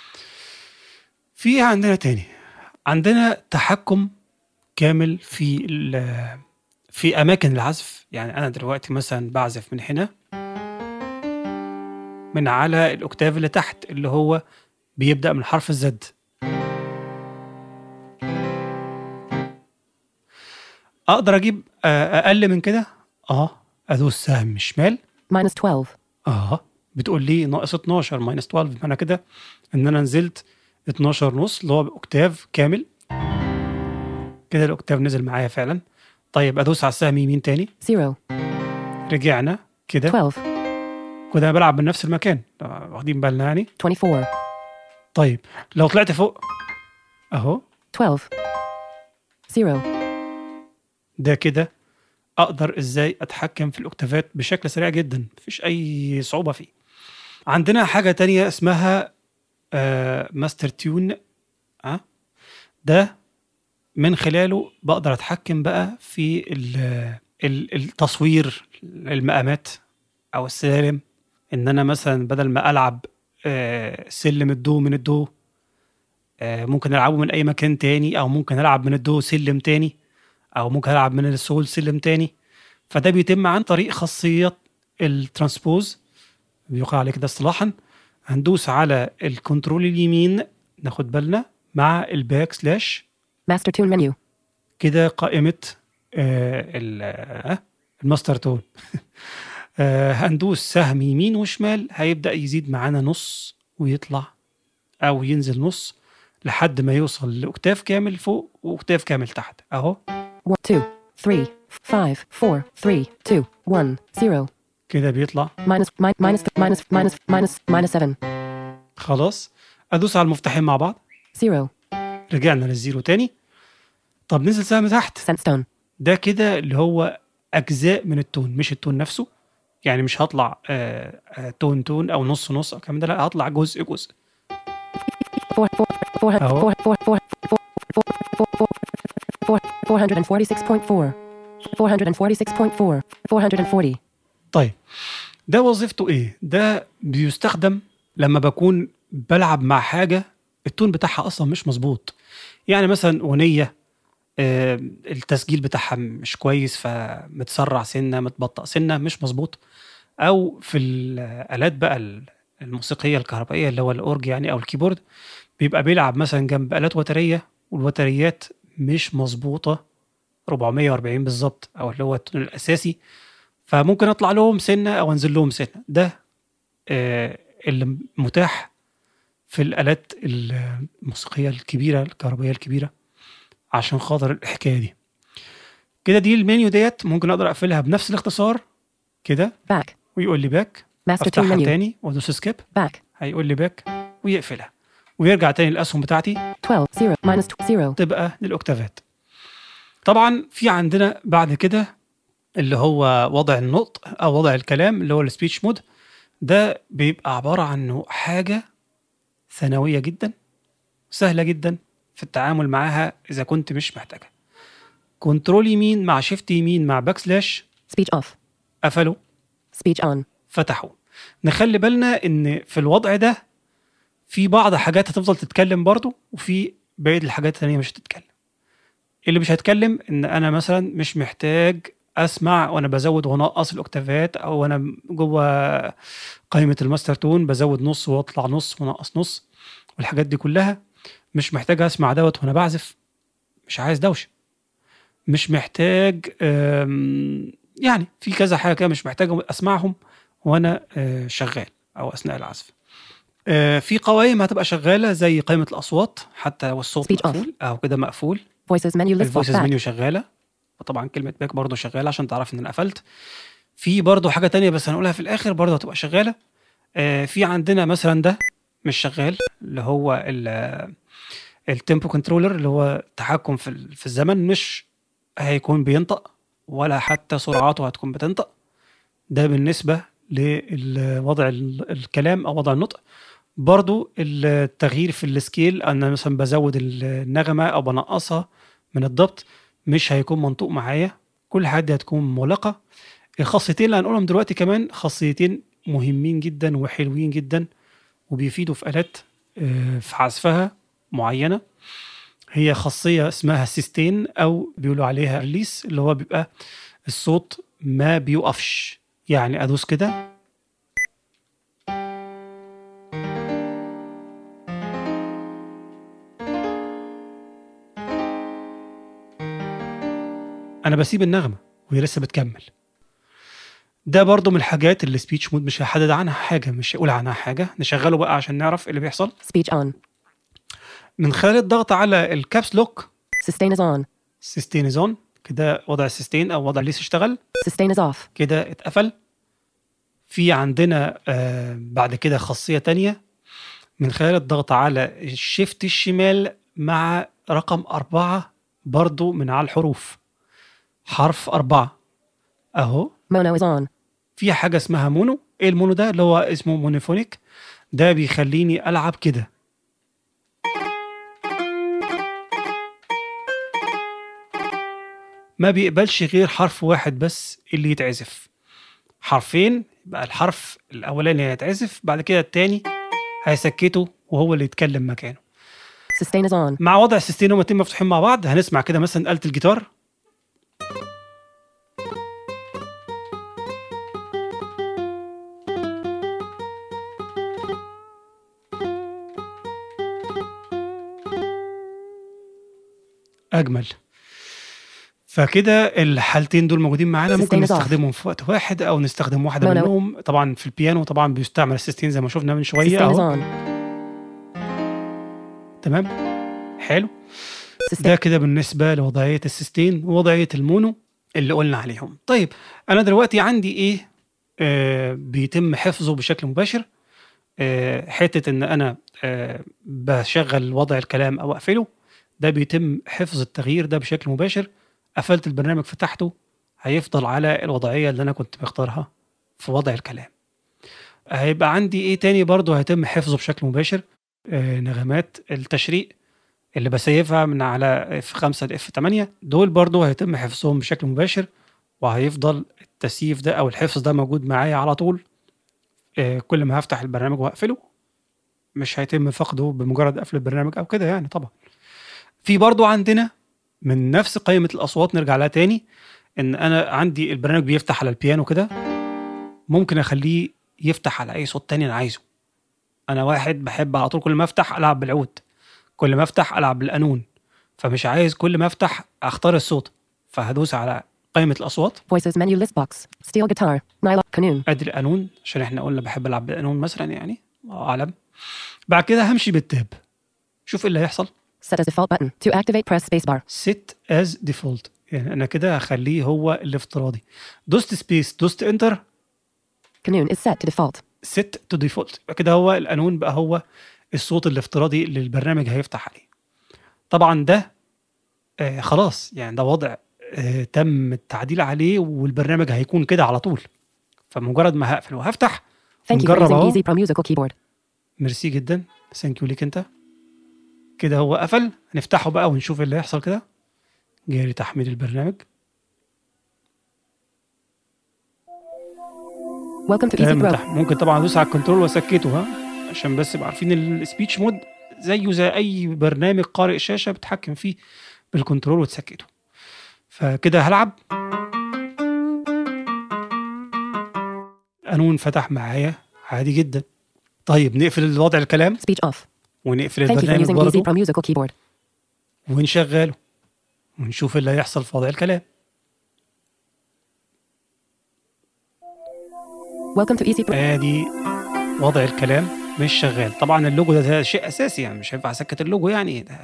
في عندنا تاني عندنا تحكم كامل في ال- في اماكن العزف يعني انا دلوقتي مثلا بعزف من هنا من على الاوكتاف اللي تحت اللي هو بيبدا من حرف الزد اقدر اجيب آه، اقل من كده اه ادوس سهم شمال minus 12, اه بتقول لي ناقص 12 ماينس 12 معنى كده ان انا نزلت 12 نص اللي هو اوكتاف كامل كده الاوكتاف نزل معايا فعلا طيب ادوس على السهم يمين تاني 0, رجعنا كده 12, كده بلعب من نفس المكان آه، واخدين بالنا يعني 24, طيب لو طلعت فوق اهو 12, 0, ده كده اقدر ازاي اتحكم في الاوكتافات بشكل سريع جدا مفيش اي صعوبه فيه عندنا حاجه تانية اسمها آه ماستر تيون أه؟ ده من خلاله بقدر اتحكم بقى في ال- ال- التصوير المقامات او السلالم ان انا مثلا بدل ما العب آه سلم الدو من الدو آه ممكن العبه من اي مكان تاني او ممكن العب من الدو سلم تاني او ممكن العب من السول سلم تاني فده بيتم عن طريق خاصيه الترانسبوز بيقع عليه كده اصطلاحا هندوس على الكنترول اليمين ناخد بالنا مع الباك سلاش master tune menu, كده قائمه آه ال- آه، الماستر تون آه هندوس سهم يمين وشمال هيبدا يزيد معانا نص ويطلع او ينزل نص لحد ما يوصل لاوكتاف كامل فوق واوكتاف كامل تحت اهو 1, 2, 3, 5, 4, 3, 2, 1, 0, كده بيطلع minus, mi- minus, minus, minus, minus, minus 7, خلاص ادوس على المفتاحين مع بعض 0, رجعنا للزيرو تاني طب نزل سهم تحت sandstone, ده كده اللي هو اجزاء من التون مش التون نفسه يعني مش هطلع آه آه تون تون او نص نص او الكلام ده لا هطلع جزء جزء 4, 4, 400, أهو. 4, 4, 4, 4, 446.4. 446.4. 440. طيب ده وظيفته ايه؟ ده بيستخدم لما بكون بلعب مع حاجه التون بتاعها اصلا مش مظبوط يعني مثلا اغنيه آه، التسجيل بتاعها مش كويس فمتسرع سنه متبطأ سنه مش مظبوط او في الالات بقى الموسيقيه الكهربائيه اللي هو الاورج يعني او الكيبورد بيبقى بيلعب مثلا جنب الات وتريه والوتريات مش مظبوطه 440 بالظبط او اللي هو التون الاساسي فممكن اطلع لهم سنه او انزل لهم سنه ده آه، اللي متاح في الالات الموسيقيه الكبيره الكهربائيه الكبيره عشان خاطر الحكايه دي كده دي المنيو ديت ممكن اقدر اقفلها بنفس الاختصار كده Back. ويقول لي باك Master tune افتحها menu. تاني وادوس سكيب Back. هيقول لي باك ويقفلها ويرجع تاني الاسهم بتاعتي 12. 0. Minus 0. تبقى للاوكتافات طبعا في عندنا بعد كده اللي هو وضع النطق او وضع الكلام اللي هو السبيتش مود ده بيبقى عباره عن إنه حاجه ثانويه جدا سهله جدا في التعامل معاها اذا كنت مش محتاجها كنترول يمين مع شيفت يمين مع باك سلاش Speech off. قفلوا Speech on. فتحوا نخلي بالنا ان في الوضع ده في بعض حاجات هتفضل تتكلم برضو وفي بقيه الحاجات الثانيه مش هتتكلم اللي مش هتكلم ان انا مثلا مش محتاج اسمع وانا بزود وانقص الاوكتافات او وانا جوه قائمه الماستر تون بزود نص واطلع نص وانقص نص والحاجات دي كلها مش محتاج اسمع دوت وانا بعزف مش عايز دوشه مش محتاج أم، يعني في كذا حاجه كده مش محتاج اسمعهم وانا آه، شغال او اثناء العزف آه، في قوائم هتبقى شغاله زي قائمه الاصوات حتى لو الصوت Speech off. مقفول او كده مقفول Voices menu list box الفويسز back. منيو شغاله وطبعا كلمه باك برضو شغاله عشان تعرف ان انا قفلت في برضو حاجه تانية بس هنقولها في الاخر برضو هتبقى شغاله آه، في عندنا مثلا ده مش شغال اللي هو التيمبو كنترولر اللي هو التحكم في ال- في الزمن مش هيكون بينطق ولا حتى سرعاته هتكون بتنطق ده بالنسبه لوضع ال- الكلام او وضع النطق برضو التغيير في السكيل انا مثلا بزود النغمه او بنقصها من الضبط مش هيكون منطوق معايا كل حاجه دي هتكون مغلقه الخاصيتين اللي هنقولهم دلوقتي كمان خاصيتين مهمين جدا وحلوين جدا وبيفيدوا في الات آه، في عزفها معينه هي خاصيه اسمها سيستين او بيقولوا عليها ريليس اللي هو بيبقى الصوت ما بيوقفش يعني ادوس كده انا بسيب النغمه وهي لسه بتكمل ده برضو من الحاجات اللي سبيتش مود مش هيحدد عنها حاجه مش هيقول عنها حاجه نشغله بقى عشان نعرف إيه اللي بيحصل Speech on. من خلال الضغط على الكابس لوك Sustain is on. سيستين زون كده وضع السيستين او وضع الليس اشتغل Sustain is off. كده اتقفل في عندنا آه بعد كده خاصية تانية من خلال الضغط على الشيفت الشمال مع رقم أربعة برضو من على الحروف حرف أربعة أهو Mono is on. في حاجة اسمها مونو ايه المونو ده اللي هو اسمه مونوفونيك ده بيخليني ألعب كده ما بيقبلش غير حرف واحد بس اللي يتعزف حرفين يبقى الحرف الأولاني هيتعزف بعد كده التاني هيسكته وهو اللي يتكلم مكانه Sustain is on. مع وضع السيستين هما الاتنين مفتوحين مع بعض هنسمع كده مثلا آلة الجيتار أجمل فكده الحالتين دول موجودين معانا ممكن Sustain is off. نستخدمهم في وقت واحد او نستخدم واحده Mono. منهم طبعا في البيانو طبعا بيستعمل السيستين زي ما شفنا من شويه Sustain is اهو on. تمام حلو Sustain. ده كده بالنسبه لوضعيه السيستين ووضعيه المونو اللي قلنا عليهم طيب انا دلوقتي عندي ايه آه بيتم حفظه بشكل مباشر آه حته ان انا آه بشغل وضع الكلام او اقفله ده بيتم حفظ التغيير ده بشكل مباشر قفلت البرنامج فتحته هيفضل على الوضعيه اللي انا كنت مختارها في وضع الكلام هيبقى عندي ايه تاني برضو هيتم حفظه بشكل مباشر آه نغمات التشريق اللي بسيفها من على اف 5 لاف 8 دول برضو هيتم حفظهم بشكل مباشر وهيفضل التسييف ده او الحفظ ده موجود معايا على طول آه، كل ما هفتح البرنامج واقفله مش هيتم فقده بمجرد قفل البرنامج او كده يعني طبعا في برضو عندنا من نفس قائمه الاصوات نرجع لها تاني ان انا عندي البرنامج بيفتح على البيانو كده ممكن اخليه يفتح على اي صوت تاني انا عايزه انا واحد بحب على طول كل ما افتح العب بالعود كل ما افتح العب بالقانون فمش عايز كل ما افتح اختار الصوت فهدوس على قائمه الاصوات Voices menu list box. Steel guitar. Nyla. Canoon. ادي القانون عشان احنا قلنا بحب العب بالقانون مثلا يعني الله اعلم بعد كده همشي بالتاب شوف ايه اللي هيحصل Set as default button. To activate, press spacebar. set as default يعني انا كده هخليه هو الافتراضي دوست سبيس دوست انتر Canoon is set to default. set to default يبقى كده هو القانون بقى هو الصوت الافتراضي اللي البرنامج هيفتح عليه طبعا ده آه خلاص يعني ده وضع آه تم التعديل عليه والبرنامج هيكون كده على طول فمجرد ما هقفل وهفتح Thank you for نجرب using اهو Easy Pro Musical Keyboard. ميرسي جدا ثانك يو ليك انت كده هو قفل هنفتحه بقى ونشوف اللي هيحصل كده جاري تحميل البرنامج Welcome to Easy تمام Pro. تح- ممكن طبعا ادوس على الكنترول واسكته ها عشان بس يبقى عارفين السبيتش مود زيه زي اي برنامج قارئ شاشه بتحكم فيه بالكنترول وتسكته فكده هلعب قانون فتح معايا عادي جدا طيب نقفل الوضع الكلام Speech off. ونقفل Thank you for البرنامج using Easy برضه Pro Musical Keyboard. ونشغله ونشوف اللي هيحصل في وضع الكلام Welcome to Easy Pro. ادي وضع الكلام مش شغال طبعا اللوجو ده, ده شيء اساسي يعني مش هينفع اسكت اللوجو يعني ده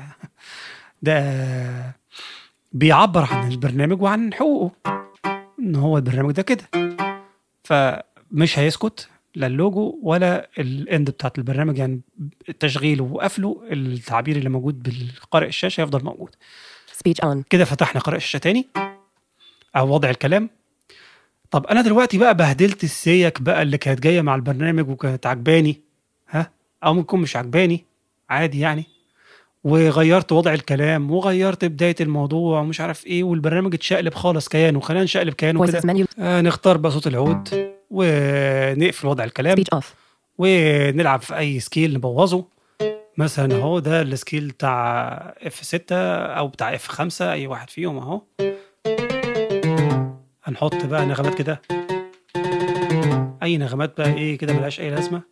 ده بيعبر عن البرنامج وعن حقوقه ان هو البرنامج ده كده فمش هيسكت لا اللوجو ولا الاند بتاعت البرنامج يعني تشغيله وقفله التعبير اللي موجود بالقارئ الشاشه يفضل موجود Speech on. كده فتحنا قارئ الشاشه تاني او وضع الكلام طب انا دلوقتي بقى بهدلت السيك بقى اللي كانت جايه مع البرنامج وكانت عجباني ها او ممكن مش عجباني عادي يعني وغيرت وضع الكلام وغيرت بدايه الموضوع ومش عارف ايه والبرنامج اتشقلب خالص كيانه خلينا نشقلب كيانه Voices كده menu. آه نختار بقى صوت العود ونقفل وضع الكلام Speech off. ونلعب في اي سكيل نبوظه مثلا اهو ده السكيل بتاع اف 6 او بتاع اف 5 اي واحد فيهم اهو هنحط بقى نغمات كده اي نغمات بقى ايه كده ملهاش اي لازمه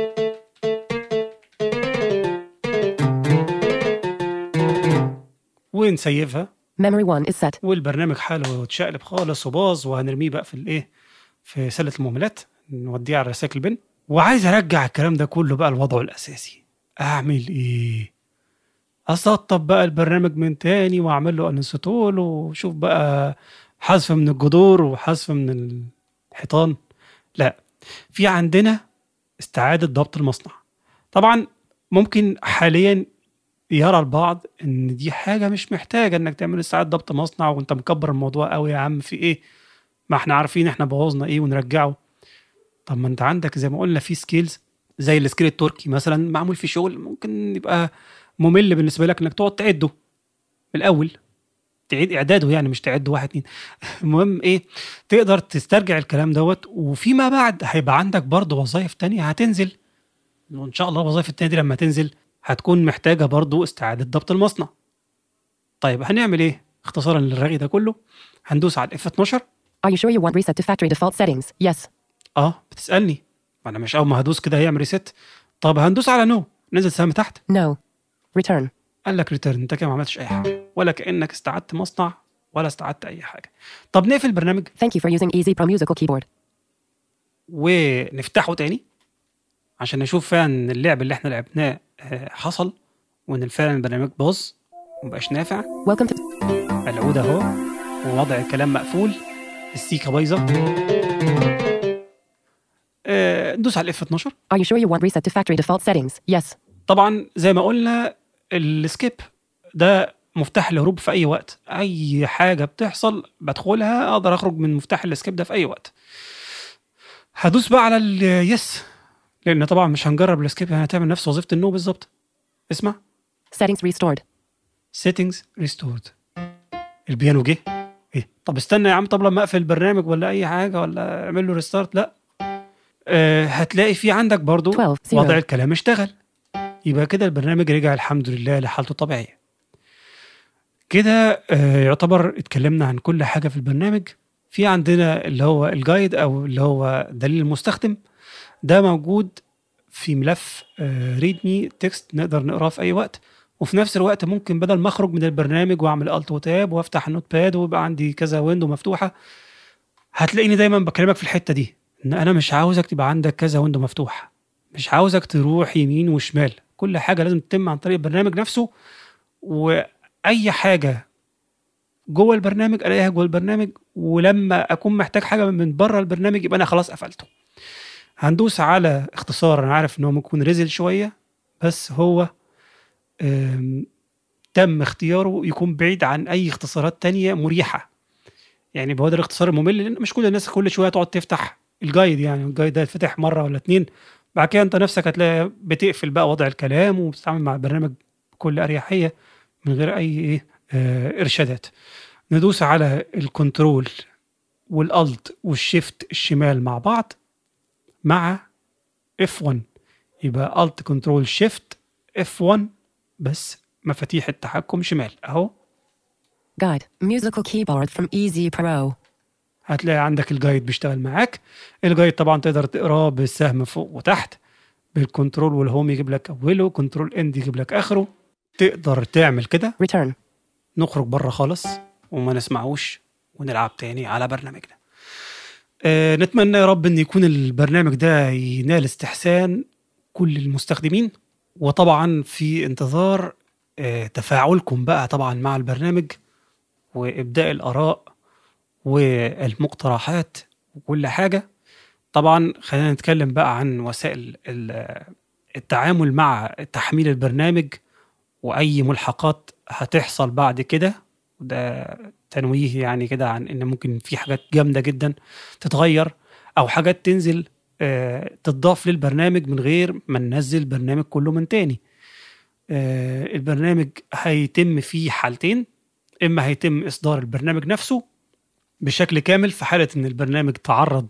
ونسيفها Memory 1 is set. والبرنامج حاله اتشقلب خالص وباظ وهنرميه بقى في الايه في سله المهملات نوديه على الريسايكل بن وعايز ارجع الكلام ده كله بقى لوضعه الاساسي اعمل ايه اسطب بقى البرنامج من تاني واعمل له انستول وشوف بقى حذف من الجذور وحذف من الحيطان لا في عندنا استعاده ضبط المصنع طبعا ممكن حاليا يرى البعض ان دي حاجه مش محتاجه انك تعمل استعاده ضبط مصنع وانت مكبر الموضوع قوي يا عم في ايه ما احنا عارفين احنا بوظنا ايه ونرجعه طب ما انت عندك زي ما قلنا في سكيلز زي السكيل التركي مثلا معمول في شغل ممكن يبقى ممل بالنسبه لك انك تقعد تعده من الاول تعيد اعداده يعني مش تعده واحد اتنين المهم ايه تقدر تسترجع الكلام دوت وفيما بعد هيبقى عندك برضه وظائف تانية هتنزل وان شاء الله الوظائف التانية دي لما تنزل هتكون محتاجه برضه استعاده ضبط المصنع طيب هنعمل ايه اختصارا للرغي ده كله هندوس على الاف 12 Are you sure you want reset to factory default settings? Yes. اه بتسالني ما انا مش اول ما هدوس كده هيعمل ريست طب هندوس على نو نزل سهم تحت No. Return. قال لك ريتيرن انت كده ما عملتش اي حاجه ولا كانك استعدت مصنع ولا استعدت اي حاجه طب نقفل البرنامج Thank you for using Easy Pro Musical Keyboard. ونفتحه تاني عشان نشوف فعلا اللعب اللي احنا لعبناه آه، حصل وان فعلا البرنامج باظ ومبقاش نافع Welcome to العود اهو ووضع الكلام مقفول السيكه بايظه آه، ندوس على الاف 12 Are you sure you want reset to factory default settings? Yes. طبعا زي ما قلنا السكيب ده مفتاح الهروب في اي وقت اي حاجه بتحصل بدخلها اقدر اخرج من مفتاح السكيب ده في اي وقت هدوس بقى على اليس لان طبعا مش هنجرب السكيب يعني هتعمل نفس وظيفه النو بالظبط اسمع Settings restored. سيتنجز ريستورد البيانو جه ايه طب استنى يا عم طب لما اقفل البرنامج ولا اي حاجه ولا اعمل له ريستارت لا آه هتلاقي في عندك برضو 12 وضع 0 الكلام اشتغل يبقى كده البرنامج رجع الحمد لله لحالته الطبيعيه كده آه يعتبر اتكلمنا عن كل حاجه في البرنامج في عندنا اللي هو الجايد او اللي هو دليل المستخدم ده موجود في ملف ريدمي تكست نقدر نقراه في اي وقت وفي نفس الوقت ممكن بدل ما اخرج من البرنامج واعمل الت وتاب وافتح النوت باد ويبقى عندي كذا ويندو مفتوحه هتلاقيني دايما بكلمك في الحته دي ان انا مش عاوزك تبقى عندك كذا ويندو مفتوح مش عاوزك تروح يمين وشمال كل حاجه لازم تتم عن طريق البرنامج نفسه واي حاجه جوه البرنامج الاقيها جوه البرنامج ولما اكون محتاج حاجه من بره البرنامج يبقى انا خلاص قفلته هندوس على اختصار انا عارف ان هو ممكن يكون رزل شويه بس هو أم، تم اختياره يكون بعيد عن اي اختصارات تانية مريحه يعني هو ده الاختصار الممل لان مش كل الناس كل شويه تقعد تفتح الجايد يعني الجايد ده يتفتح مره ولا اتنين بعد كده انت نفسك هتلاقي بتقفل بقى وضع الكلام وبتتعامل مع البرنامج بكل اريحيه من غير اي ايه آه ارشادات ندوس على الكنترول والالت والشيفت الشمال مع بعض مع F1 يبقى الت كنترول شيفت F1 بس مفاتيح التحكم شمال اهو Guide. Musical keyboard from Easy Pro. هتلاقي عندك الجايد بيشتغل معاك الجايد طبعا تقدر تقراه بالسهم فوق وتحت بالكنترول والهوم يجيب لك اوله كنترول اند يجيب لك اخره تقدر تعمل كده Return. نخرج بره خالص وما نسمعوش ونلعب تاني على برنامجنا آه نتمنى يا رب ان يكون البرنامج ده ينال استحسان كل المستخدمين وطبعا في انتظار آه تفاعلكم بقى طبعا مع البرنامج وابداء الاراء والمقترحات وكل حاجه طبعا خلينا نتكلم بقى عن وسائل ال- التعامل مع تحميل البرنامج واي ملحقات هتحصل بعد كده ده تنويه يعني كده عن ان ممكن في حاجات جامده جدا تتغير او حاجات تنزل آه، تضاف للبرنامج من غير ما ننزل البرنامج كله من تاني آه، البرنامج هيتم فيه حالتين اما هيتم اصدار البرنامج نفسه بشكل كامل في حاله ان البرنامج تعرض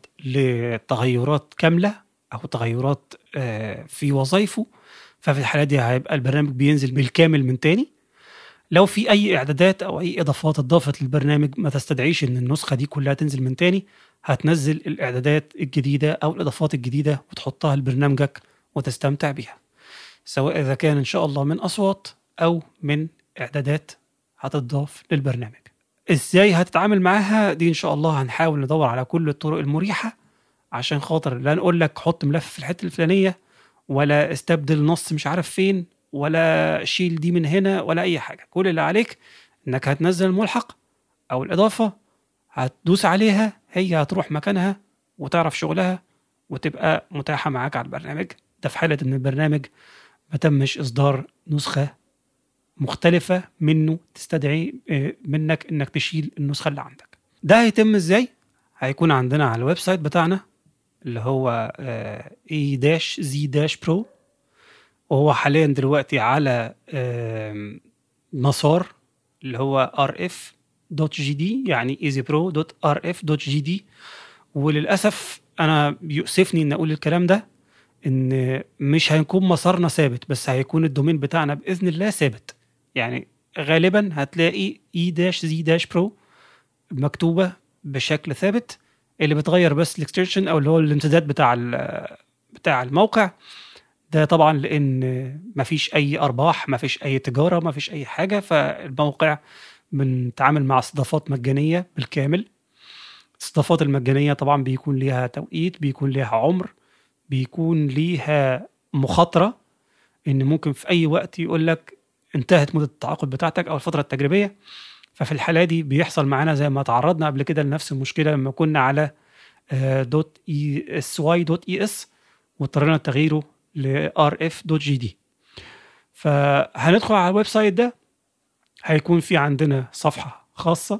لتغيرات كامله او تغيرات آه، في وظائفه ففي الحاله دي هيبقى البرنامج بينزل بالكامل من تاني لو في اي اعدادات او اي اضافات اتضافت للبرنامج ما تستدعيش ان النسخه دي كلها تنزل من تاني هتنزل الاعدادات الجديده او الاضافات الجديده وتحطها لبرنامجك وتستمتع بيها سواء اذا كان ان شاء الله من اصوات او من اعدادات هتضاف للبرنامج ازاي هتتعامل معاها دي ان شاء الله هنحاول ندور على كل الطرق المريحه عشان خاطر لا نقول لك حط ملف في الحته الفلانيه ولا استبدل نص مش عارف فين ولا شيل دي من هنا ولا اي حاجه كل اللي عليك انك هتنزل الملحق او الاضافه هتدوس عليها هي هتروح مكانها وتعرف شغلها وتبقى متاحه معاك على البرنامج ده في حاله ان البرنامج ما تمش اصدار نسخه مختلفه منه تستدعي آه، منك انك تشيل النسخه اللي عندك ده هيتم ازاي هيكون عندنا على الويب سايت بتاعنا اللي هو اي داش زي داش برو وهو حاليا دلوقتي على آم، مسار اللي هو rf.gd يعني easypro.rf.gd وللاسف انا بيؤسفني ان اقول الكلام ده ان مش هيكون مسارنا ثابت بس هيكون الدومين بتاعنا باذن الله ثابت يعني غالبا هتلاقي اي داش زي داش برو مكتوبه بشكل ثابت اللي بتغير بس الاكستنشن او اللي هو الامتداد بتاع ال- بتاع الموقع ده طبعا لان مفيش اي ارباح مفيش اي تجاره مفيش اي حاجه فالموقع بنتعامل مع استضافات مجانيه بالكامل الاستضافات المجانيه طبعا بيكون ليها توقيت بيكون ليها عمر بيكون ليها مخاطره ان ممكن في اي وقت يقول لك انتهت مده التعاقد بتاعتك او الفتره التجريبيه ففي الحاله دي بيحصل معانا زي ما تعرضنا قبل كده لنفس المشكله لما كنا على دوت اي اس واي دوت اي اس واضطرينا تغييره ل rf.gd فهندخل على الويب سايت ده هيكون في عندنا صفحه خاصه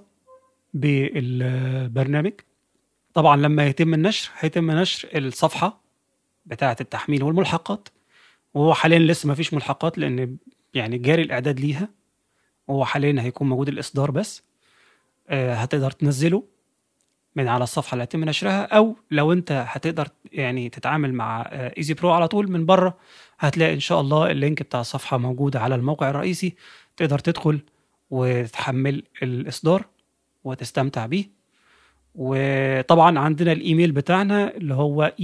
بالبرنامج طبعا لما يتم النشر هيتم نشر الصفحه بتاعه التحميل والملحقات وهو حاليا لسه ما فيش ملحقات لان يعني جاري الاعداد ليها وهو حاليا هيكون موجود الاصدار بس آه، هتقدر تنزله من على الصفحه اللي هيتم نشرها او لو انت هتقدر يعني تتعامل مع ايزي برو على طول من بره هتلاقي ان شاء الله اللينك بتاع الصفحه موجود على الموقع الرئيسي تقدر تدخل وتحمل الاصدار وتستمتع بيه وطبعا عندنا الايميل بتاعنا اللي هو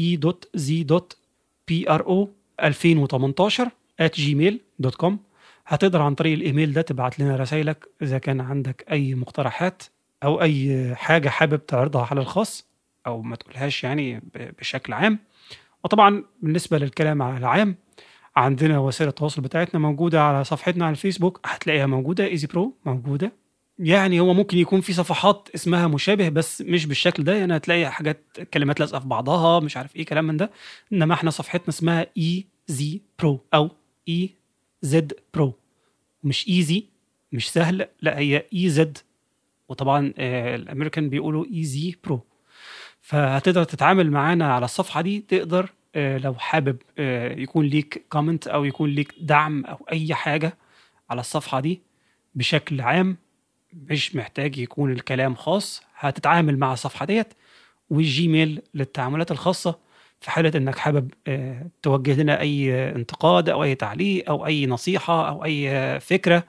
e.z.pro 2018 at gmail.com هتقدر عن طريق الايميل ده تبعت لنا رسائلك اذا كان عندك اي مقترحات او اي حاجه حابب تعرضها على الخاص او ما تقولهاش يعني ب- بشكل عام وطبعا بالنسبه للكلام على العام عندنا وسائل التواصل بتاعتنا موجوده على صفحتنا على الفيسبوك هتلاقيها موجوده ايزي برو موجوده يعني هو ممكن يكون في صفحات اسمها مشابه بس مش بالشكل ده يعني هتلاقي حاجات كلمات لازقه في بعضها مش عارف ايه كلام من ده انما احنا صفحتنا اسمها اي زي برو او اي زد برو مش ايزي مش سهل لا هي اي زد وطبعا آه، الامريكان بيقولوا ايزي برو فهتقدر تتعامل معانا على الصفحه دي تقدر آه، لو حابب آه، يكون ليك كومنت او يكون ليك دعم او اي حاجه على الصفحه دي بشكل عام مش محتاج يكون الكلام خاص هتتعامل مع الصفحه ديت والجيميل للتعاملات الخاصه في حاله انك حابب آه، توجه لنا اي آه، انتقاد او اي تعليق او اي نصيحه او اي آه، فكره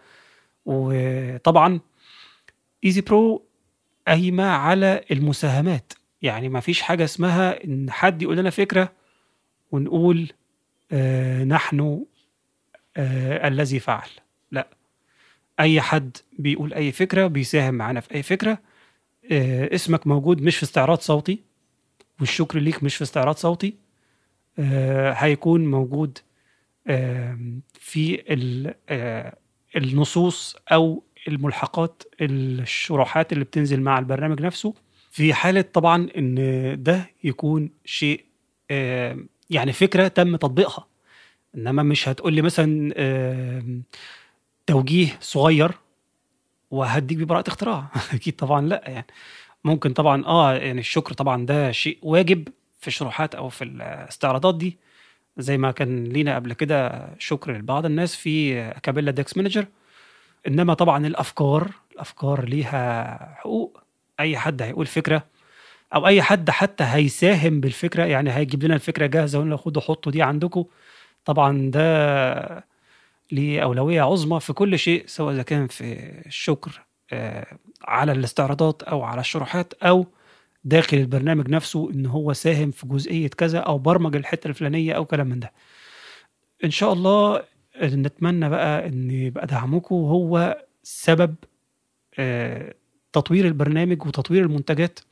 وطبعا ايزي برو قايمه على المساهمات يعني ما فيش حاجه اسمها ان حد يقول لنا فكره ونقول آه نحن آه الذي فعل لا اي حد بيقول اي فكره بيساهم معانا في اي فكره آه اسمك موجود مش في استعراض صوتي والشكر ليك مش في استعراض صوتي آه هيكون موجود آه في ال- آه النصوص او الملحقات الشروحات اللي بتنزل مع البرنامج نفسه في حالة طبعا ان ده يكون شيء آه، يعني فكرة تم تطبيقها انما مش هتقول لي مثلا آه، توجيه صغير وهديك ببراءة اختراع اكيد طبعا لا يعني ممكن طبعا اه يعني الشكر طبعا ده شيء واجب في الشروحات او في الاستعراضات دي زي ما كان لينا قبل كده شكر لبعض الناس في كابيلا ديكس مانجر انما طبعا الافكار الافكار ليها حقوق اي حد هيقول فكره او اي حد حتى هيساهم بالفكره يعني هيجيب لنا الفكره جاهزه ونقول له خدوا حطوا دي عندكم طبعا ده ليه اولويه عظمى في كل شيء سواء اذا كان في الشكر آه، على الاستعراضات او على الشروحات او داخل البرنامج نفسه ان هو ساهم في جزئيه كذا او برمج الحته الفلانيه او كلام من ده ان شاء الله نتمنى بقى ان يبقى دعمكم هو سبب آه، تطوير البرنامج وتطوير المنتجات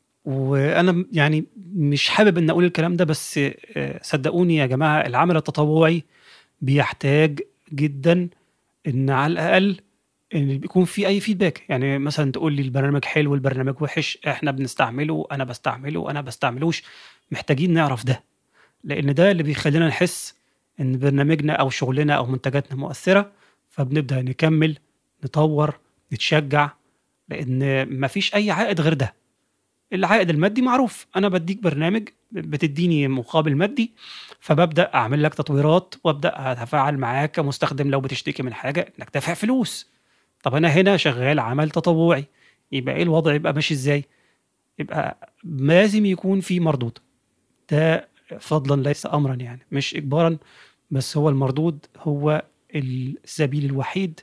وانا يعني مش حابب ان اقول الكلام ده بس آه، صدقوني يا جماعه العمل التطوعي بيحتاج جدا ان على الاقل ان بيكون في اي فيدباك يعني مثلا تقول لي البرنامج حلو البرنامج وحش احنا بنستعمله انا بستعمله انا بستعملوش محتاجين نعرف ده لان ده اللي بيخلينا نحس ان برنامجنا او شغلنا او منتجاتنا مؤثره فبنبدا نكمل نطور نتشجع لان مفيش اي عائد غير ده العائد المادي معروف انا بديك برنامج بتديني مقابل مادي فببدا اعمل لك تطويرات وابدا اتفاعل معاك كمستخدم لو بتشتكي من حاجه انك دافع فلوس طب انا هنا شغال عمل تطوعي يبقى ايه الوضع يبقى ماشي ازاي يبقى لازم يكون في مردود ده فضلا ليس امرا يعني مش اجبارا بس هو المردود هو السبيل الوحيد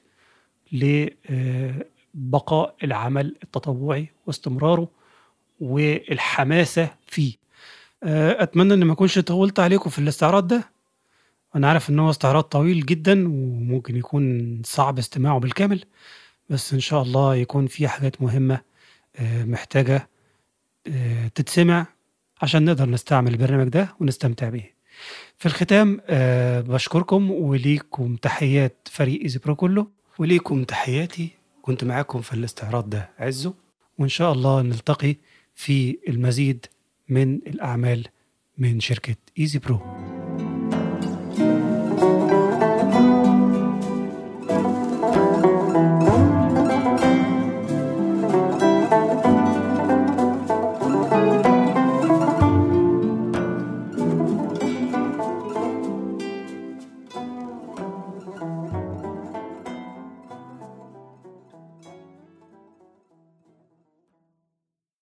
لبقاء العمل التطوعي واستمراره والحماسه فيه آه، اتمنى ان ما اكونش طولت عليكم في الاستعراض ده انا عارف ان هو استعراض طويل جدا وممكن يكون صعب استماعه بالكامل بس ان شاء الله يكون في حاجات مهمه آه، محتاجه آه، تتسمع عشان نقدر نستعمل البرنامج ده ونستمتع بيه في الختام آه، بشكركم وليكم تحيات فريق ايزي برو كله وليكم تحياتي كنت معاكم في الاستعراض ده عزه وان شاء الله نلتقي في المزيد من الاعمال من شركه ايزي برو